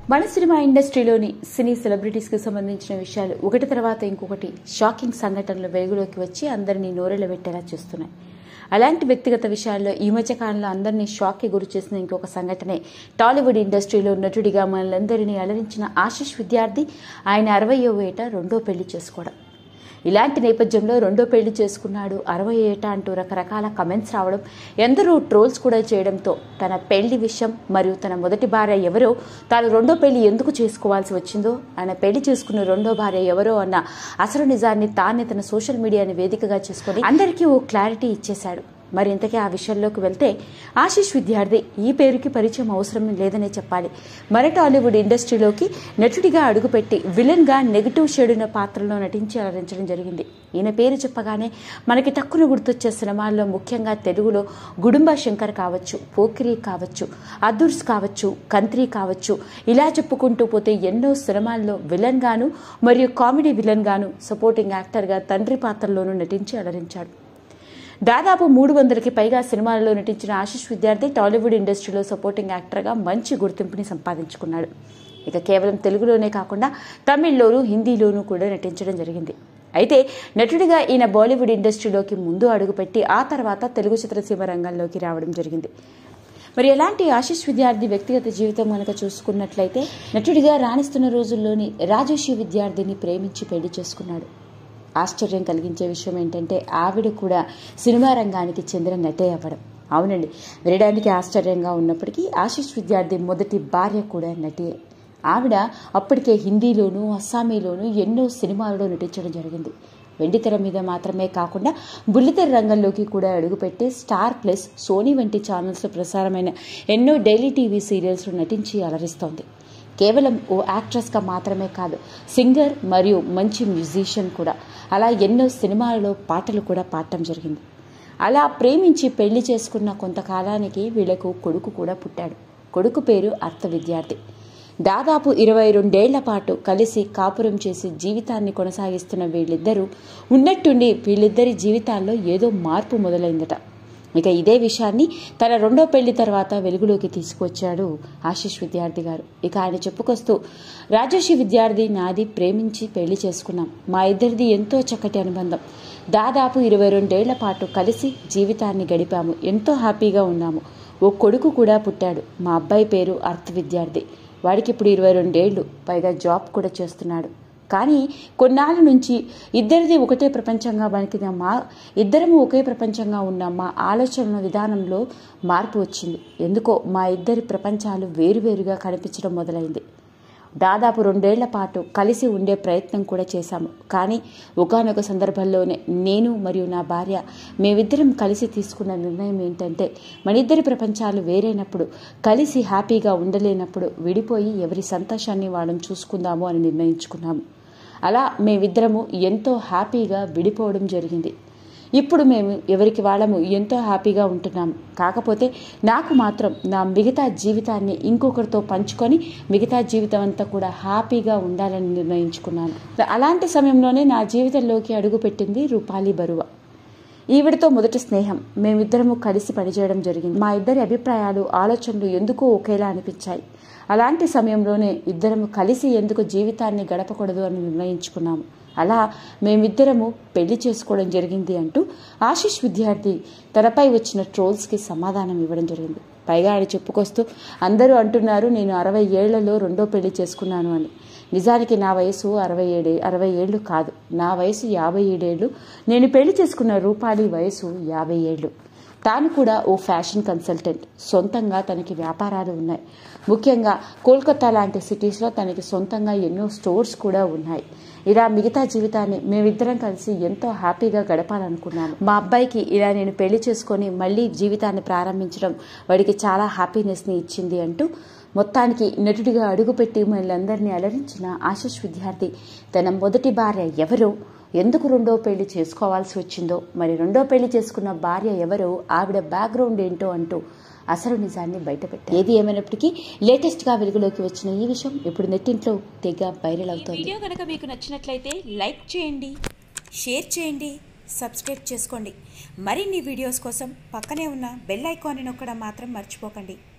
మన సినిమా ఇండస్ట్రీలోని సినీ సెలబ్రిటీస్కి సంబంధించిన విషయాలు ఒకటి తర్వాత ఇంకొకటి షాకింగ్ సంఘటనలు వెలుగులోకి వచ్చి అందరినీ నోరెళ్ళ పెట్టేలా చేస్తున్నాయి అలాంటి వ్యక్తిగత విషయాల్లో ఈ మధ్య కాలంలో అందరినీ షాక్కి గురి చేసిన ఇంకొక సంఘటనే టాలీవుడ్ ఇండస్ట్రీలో నటుడిగా మనలందరినీ అలరించిన ఆశిష్ విద్యార్థి ఆయన అరవయో ఏట రెండో పెళ్లి చేసుకోవడం ఇలాంటి నేపథ్యంలో రెండో పెళ్లి చేసుకున్నాడు అరవై ఏట అంటూ రకరకాల కమెంట్స్ రావడం ఎందరో ట్రోల్స్ కూడా చేయడంతో తన పెళ్లి విషయం మరియు తన మొదటి భార్య ఎవరో తాను రెండో పెళ్లి ఎందుకు చేసుకోవాల్సి వచ్చిందో ఆయన పెళ్లి చేసుకున్న రెండో భార్య ఎవరో అన్న అసలు నిజాన్ని తానే తన సోషల్ మీడియాని వేదికగా చేసుకొని అందరికీ ఓ క్లారిటీ ఇచ్చేశాడు మరి ఇంతకీ ఆ విషయంలోకి వెళ్తే ఆశిష్ విద్యార్థి ఈ పేరుకి పరిచయం అవసరం లేదనే చెప్పాలి మరి టాలీవుడ్ ఇండస్ట్రీలోకి నటుడిగా అడుగుపెట్టి విలన్గా నెగిటివ్ షేడున పాత్రలో నటించి అలరించడం జరిగింది ఈయన పేరు చెప్పగానే మనకి తక్కువ గుర్తొచ్చే సినిమాల్లో ముఖ్యంగా తెలుగులో గుడుంబ శంకర్ కావచ్చు పోకిరి కావచ్చు అదుర్స్ కావచ్చు కంత్రి కావచ్చు ఇలా చెప్పుకుంటూ పోతే ఎన్నో సినిమాల్లో విలన్ గాను మరియు కామెడీ విలన్ గాను సపోర్టింగ్ యాక్టర్గా తండ్రి పాత్రలోనూ నటించి అలరించాడు దాదాపు మూడు వందలకి పైగా సినిమాలలో నటించిన ఆశిష్ విద్యార్థి టాలీవుడ్ ఇండస్ట్రీలో సపోర్టింగ్ యాక్టర్గా మంచి గుర్తింపుని సంపాదించుకున్నాడు ఇక కేవలం తెలుగులోనే కాకుండా తమిళ్లోనూ హిందీలోనూ కూడా నటించడం జరిగింది అయితే నటుడిగా ఈయన బాలీవుడ్ ఇండస్ట్రీలోకి ముందు అడుగుపెట్టి ఆ తర్వాత తెలుగు చిత్రసీమ రంగంలోకి రావడం జరిగింది మరి ఎలాంటి ఆశిష్ విద్యార్థి వ్యక్తిగత జీవితం కనుక చూసుకున్నట్లయితే నటుడిగా రాణిస్తున్న రోజుల్లోని రాజేషి విద్యార్థిని ప్రేమించి పెళ్లి చేసుకున్నాడు ఆశ్చర్యం కలిగించే విషయం ఏంటంటే ఆవిడ కూడా సినిమా రంగానికి చెందిన నటే అవ్వడం అవునండి వినడానికి ఆశ్చర్యంగా ఉన్నప్పటికీ ఆశిష్ విద్యార్థి మొదటి భార్య కూడా నటియే ఆవిడ అప్పటికే హిందీలోనూ అస్సామీలోనూ ఎన్నో సినిమాలలో నటించడం జరిగింది వెండితెర మీద మాత్రమే కాకుండా బుల్లితెర రంగంలోకి కూడా అడుగుపెట్టి స్టార్ ప్లస్ సోనీ వంటి ఛానల్స్లో ప్రసారమైన ఎన్నో డైలీ టీవీ సీరియల్స్లో నటించి అలరిస్తోంది కేవలం ఓ యాక్ట్రెస్గా మాత్రమే కాదు సింగర్ మరియు మంచి మ్యూజిషియన్ కూడా అలా ఎన్నో సినిమాలలో పాటలు కూడా పాడటం జరిగింది అలా ప్రేమించి పెళ్లి చేసుకున్న కొంతకాలానికి వీళ్లకు కొడుకు కూడా పుట్టాడు కొడుకు పేరు అర్థ విద్యార్థి దాదాపు ఇరవై రెండేళ్ల పాటు కలిసి కాపురం చేసి జీవితాన్ని కొనసాగిస్తున్న వీళ్ళిద్దరూ ఉన్నట్టుండి వీళ్ళిద్దరి జీవితాల్లో ఏదో మార్పు మొదలైందట ఇక ఇదే విషయాన్ని తన రెండో పెళ్లి తర్వాత వెలుగులోకి తీసుకొచ్చాడు ఆశిష్ విద్యార్థి గారు ఇక ఆయన చెప్పుకొస్తూ రాజేషి విద్యార్థి నాది ప్రేమించి పెళ్లి చేసుకున్నాం మా ఇద్దరిది ఎంతో చక్కటి అనుబంధం దాదాపు ఇరవై రెండేళ్ల పాటు కలిసి జీవితాన్ని గడిపాము ఎంతో హ్యాపీగా ఉన్నాము ఓ కొడుకు కూడా పుట్టాడు మా అబ్బాయి పేరు అర్థ విద్యార్థి వాడికి ఇప్పుడు ఇరవై రెండేళ్లు పైగా జాబ్ కూడా చేస్తున్నాడు కానీ కొన్నాళ్ళ నుంచి ఇద్దరిది ఒకటే ప్రపంచంగా బతికిన మా ఇద్దరము ఒకే ప్రపంచంగా ఉన్న మా ఆలోచన విధానంలో మార్పు వచ్చింది ఎందుకో మా ఇద్దరి ప్రపంచాలు వేరువేరుగా కనిపించడం మొదలైంది దాదాపు రెండేళ్ల పాటు కలిసి ఉండే ప్రయత్నం కూడా చేశాము కానీ ఒకనొక సందర్భంలోనే నేను మరియు నా భార్య మేమిద్దరం కలిసి తీసుకున్న నిర్ణయం ఏంటంటే మన ఇద్దరి ప్రపంచాలు వేరైనప్పుడు కలిసి హ్యాపీగా ఉండలేనప్పుడు విడిపోయి ఎవరి సంతోషాన్ని వాళ్ళని చూసుకుందాము అని నిర్ణయించుకున్నాము అలా మేమిద్దరము ఎంతో హ్యాపీగా విడిపోవడం జరిగింది ఇప్పుడు మేము ఎవరికి వాళ్ళము ఎంతో హ్యాపీగా ఉంటున్నాము కాకపోతే నాకు మాత్రం నా మిగతా జీవితాన్ని ఇంకొకరితో పంచుకొని మిగతా జీవితం అంతా కూడా హ్యాపీగా ఉండాలని నిర్ణయించుకున్నాను అలాంటి సమయంలోనే నా జీవితంలోకి అడుగుపెట్టింది రూపాలి బరువ ఈవిడతో మొదటి స్నేహం మేమిద్దరము కలిసి పనిచేయడం జరిగింది మా ఇద్దరి అభిప్రాయాలు ఆలోచనలు ఎందుకో ఒకేలా అనిపించాయి అలాంటి సమయంలోనే ఇద్దరము కలిసి ఎందుకు జీవితాన్ని గడపకూడదు అని నిర్ణయించుకున్నాము అలా మేమిద్దరము పెళ్లి చేసుకోవడం జరిగింది అంటూ ఆశిష్ విద్యార్థి తనపై వచ్చిన ట్రోల్స్కి సమాధానం ఇవ్వడం జరిగింది పైగా ఆయన చెప్పుకొస్తూ అందరూ అంటున్నారు నేను అరవై ఏళ్లలో రెండో పెళ్లి చేసుకున్నాను అని నిజానికి నా వయసు అరవై ఏడే అరవై ఏళ్ళు కాదు నా వయసు యాభై ఏడేళ్ళు నేను పెళ్లి చేసుకున్న రూపాలి వయసు యాభై ఏళ్ళు తాను కూడా ఓ ఫ్యాషన్ కన్సల్టెంట్ సొంతంగా తనకి వ్యాపారాలు ఉన్నాయి ముఖ్యంగా కోల్కతా లాంటి సిటీస్లో తనకి సొంతంగా ఎన్నో స్టోర్స్ కూడా ఉన్నాయి ఇలా మిగతా జీవితాన్ని మేమిద్దరం కలిసి ఎంతో హ్యాపీగా గడపాలనుకున్నాము మా అబ్బాయికి ఇలా నేను పెళ్లి చేసుకొని మళ్ళీ జీవితాన్ని ప్రారంభించడం వాడికి చాలా హ్యాపీనెస్ని ఇచ్చింది అంటూ మొత్తానికి నటుడిగా అడుగుపెట్టి మనందరినీ అలరించిన ఆశిష్ విద్యార్థి తన మొదటి భార్య ఎవరో ఎందుకు రెండో పెళ్లి చేసుకోవాల్సి వచ్చిందో మరి రెండో పెళ్లి చేసుకున్న భార్య ఎవరో ఆవిడ బ్యాక్గ్రౌండ్ ఏంటో అంటూ అసలు నిజాన్ని బయటపెట్టారు ఏది ఏమైనప్పటికీ లేటెస్ట్ గా వెలుగులోకి వచ్చిన ఈ విషయం ఇప్పుడు నెట్టింట్లో తెగ వైరల్ అవుతోంది వీడియో కనుక మీకు నచ్చినట్లయితే లైక్ చేయండి షేర్ చేయండి సబ్స్క్రైబ్ చేసుకోండి మరిన్ని వీడియోస్ కోసం పక్కనే ఉన్న బెల్ ఐకాన్ని నొక్కడం మాత్రం మర్చిపోకండి